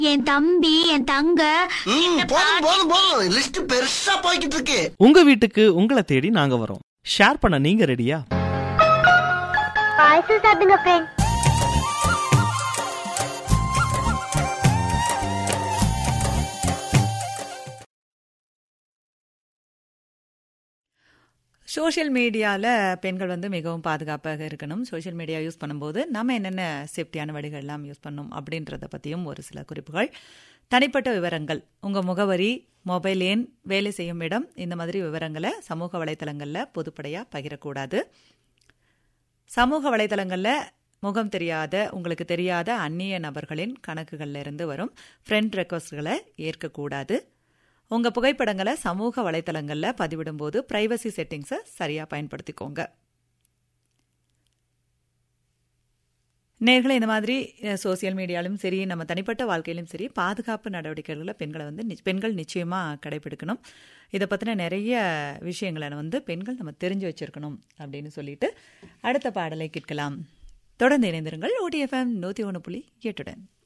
என் தம்பி என் தங்க ம் போதும் போதும் போதும் லிஸ்ட் பெருசா போய்கிட்டு இருக்கு உங்க வீட்டுக்கு உங்களை தேடி நாங்க வரோம் ஷேர் பண்ண நீங்க ரெடியா பாயசம் சாப்பிடுங்க ஃப்ரெண்ட் சோஷியல் மீடியாவில் பெண்கள் வந்து மிகவும் பாதுகாப்பாக இருக்கணும் சோஷியல் மீடியா யூஸ் பண்ணும்போது நம்ம என்னென்ன சேஃப்டியான வழிகள்லாம் யூஸ் பண்ணணும் அப்படின்றத பற்றியும் ஒரு சில குறிப்புகள் தனிப்பட்ட விவரங்கள் உங்கள் முகவரி மொபைல் எண் வேலை செய்யும் இடம் இந்த மாதிரி விவரங்களை சமூக வலைத்தளங்களில் பொதுப்படையாக பகிரக்கூடாது சமூக வலைத்தளங்களில் முகம் தெரியாத உங்களுக்கு தெரியாத அந்நிய நபர்களின் கணக்குகள்ல இருந்து வரும் ஃப்ரெண்ட் ரெக்வஸ்ட்களை ஏற்கக்கூடாது உங்கள் புகைப்படங்களை சமூக வலைத்தளங்களில் பதிவிடும்போது ப்ரைவசி செட்டிங்ஸை சரியாக பயன்படுத்திக்கோங்க நேர்களை இந்த மாதிரி சோசியல் மீடியாலும் சரி நம்ம தனிப்பட்ட வாழ்க்கையிலும் சரி பாதுகாப்பு நடவடிக்கைகளில் பெண்களை வந்து நிச்ச- பெண்கள் நிச்சயமாக கடைபிடிக்கணும் இதை பற்றின நிறைய விஷயங்களை வந்து பெண்கள் நம்ம தெரிஞ்சு வச்சிருக்கணும் அப்படின்னு சொல்லிட்டு அடுத்த பாடலை கேட்கலாம் தொடர்ந்து இணைந்திருங்கள் ஓடிஎஃப்எம் நூற்றி ஒன்று புள்ளி எட்டுடன்